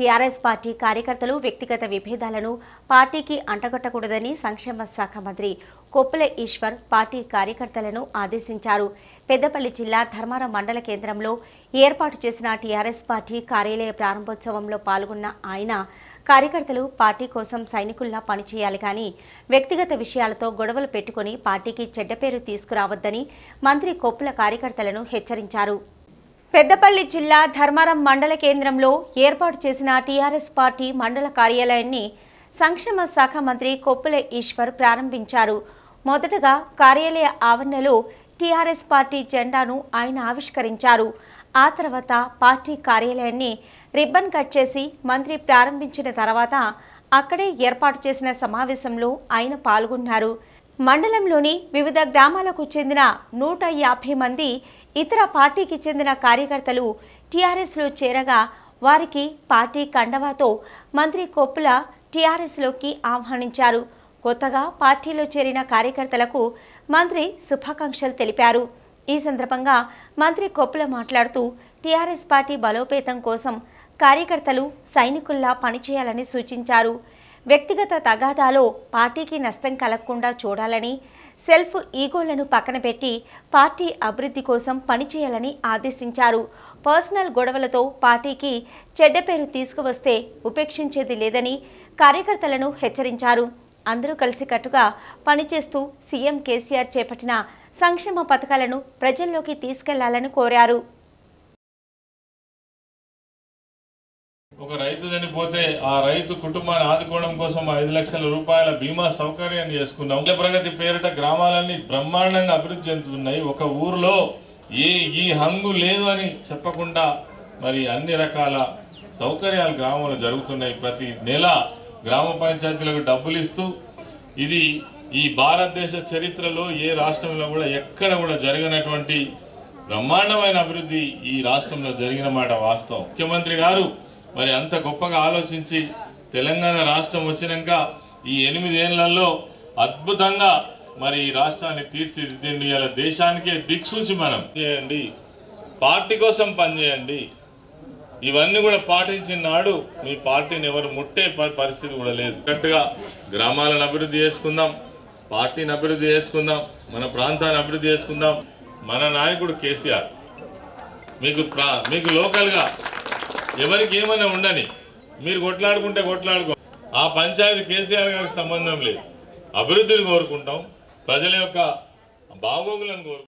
TRS party కార్యకర్తలు వ్యక్తిగత విభేదాలను పార్టీకి అంటగట్టకూడదని సంక్షేమ శాఖ మంత్రి కొప్పుల ఈశ్వర్ పార్టీ కార్యకర్తలను ఆదేశించారు పెద్దపల్లి జిల్లా ధర్మారం మండల కేంద్రంలో ఏర్పాటు చేసిన టీఆర్ఎస్ పార్టీ కార్యాలయ ప్రారంభోత్సవంలో పాల్గొన్న ఆయన కార్యకర్తలు పార్టీ కోసం సైనికుల్లా పనిచేయాలి కానీ వ్యక్తిగత విషయాలతో గొడవలు పెట్టుకుని పార్టీకి చెడ్డ పేరు తీసుకురావద్దని మంత్రి కొప్పుల కార్యకర్తలను హెచ్చరించారు పెద్దపల్లి జిల్లా ధర్మారం మండల కేంద్రంలో ఏర్పాటు చేసిన టీఆర్ఎస్ పార్టీ మండల కార్యాలయాన్ని సంక్షేమ శాఖ మంత్రి కొప్పుల ఈశ్వర్ ప్రారంభించారు మొదటగా కార్యాలయ ఆవరణలో టీఆర్ఎస్ పార్టీ జెండాను ఆయన ఆవిష్కరించారు ఆ తర్వాత పార్టీ కార్యాలయాన్ని రిబ్బన్ కట్ చేసి మంత్రి ప్రారంభించిన తర్వాత అక్కడే ఏర్పాటు చేసిన సమావేశంలో ఆయన పాల్గొన్నారు మండలంలోని వివిధ గ్రామాలకు చెందిన నూట యాభై మంది ఇతర పార్టీకి చెందిన కార్యకర్తలు టీఆర్ఎస్లో చేరగా వారికి పార్టీ కండవాతో మంత్రి కొప్పుల టీఆర్ఎస్లోకి ఆహ్వానించారు కొత్తగా పార్టీలో చేరిన కార్యకర్తలకు మంత్రి శుభాకాంక్షలు తెలిపారు ఈ సందర్భంగా మంత్రి కొప్పుల మాట్లాడుతూ టీఆర్ఎస్ పార్టీ బలోపేతం కోసం కార్యకర్తలు సైనికుల్లా పనిచేయాలని సూచించారు వ్యక్తిగత తగాదాలో పార్టీకి నష్టం కలగకుండా చూడాలని సెల్ఫ్ ఈగోలను పక్కన పెట్టి పార్టీ అభివృద్ధి కోసం పనిచేయాలని ఆదేశించారు పర్సనల్ గొడవలతో పార్టీకి చెడ్డ పేరు తీసుకువస్తే ఉపేక్షించేది లేదని కార్యకర్తలను హెచ్చరించారు అందరూ కలిసికట్టుగా పనిచేస్తూ సీఎం కేసీఆర్ చేపట్టిన సంక్షేమ పథకాలను ప్రజల్లోకి తీసుకెళ్లాలని కోరారు ఒక రైతు చనిపోతే ఆ రైతు కుటుంబాన్ని ఆదుకోవడం కోసం ఐదు లక్షల రూపాయల బీమా సౌకర్యాన్ని చేసుకున్నాం పల్లె ప్రగతి పేరిట గ్రామాలన్నీ బ్రహ్మాండంగా అభివృద్ధి చెందుతున్నాయి ఒక ఊర్లో ఏ ఈ హంగు లేదు అని చెప్పకుండా మరి అన్ని రకాల సౌకర్యాలు గ్రామంలో జరుగుతున్నాయి ప్రతి నెల గ్రామ పంచాయతీలకు డబ్బులు ఇస్తూ ఇది ఈ భారతదేశ చరిత్రలో ఏ రాష్ట్రంలో కూడా ఎక్కడ కూడా జరగనటువంటి బ్రహ్మాండమైన అభివృద్ధి ఈ రాష్ట్రంలో జరిగిన మాట వాస్తవం ముఖ్యమంత్రి గారు మరి అంత గొప్పగా ఆలోచించి తెలంగాణ రాష్ట్రం వచ్చినాక ఈ ఎనిమిదేళ్లలో అద్భుతంగా మరి ఈ రాష్ట్రాన్ని తీర్చిదిద్దండి ఇలా దేశానికే దిక్సూచి మనం చేయండి పార్టీ కోసం పనిచేయండి ఇవన్నీ కూడా పాటించిన నాడు మీ పార్టీని ఎవరు ముట్టే ప- పరిస్థితి కూడా లేదు కరెక్ట్గా గ్రామాలను అభివృద్ధి చేసుకుందాం పార్టీని అభివృద్ధి చేసుకుందాం మన ప్రాంతాన్ని అభివృద్ధి చేసుకుందాం మన నాయకుడు కేసీఆర్ మీకు ప్రా మీకు లోకల్గా ఎవరికి ఏమైనా ఉండని మీరు కొట్లాడుకుంటే కొట్లాడుకో ఆ పంచాయతీ కేసీఆర్ గారికి సంబంధం లేదు అభివృద్ధిని కోరుకుంటాం ప్రజల యొక్క బాగోగులను కోరుకుంటాం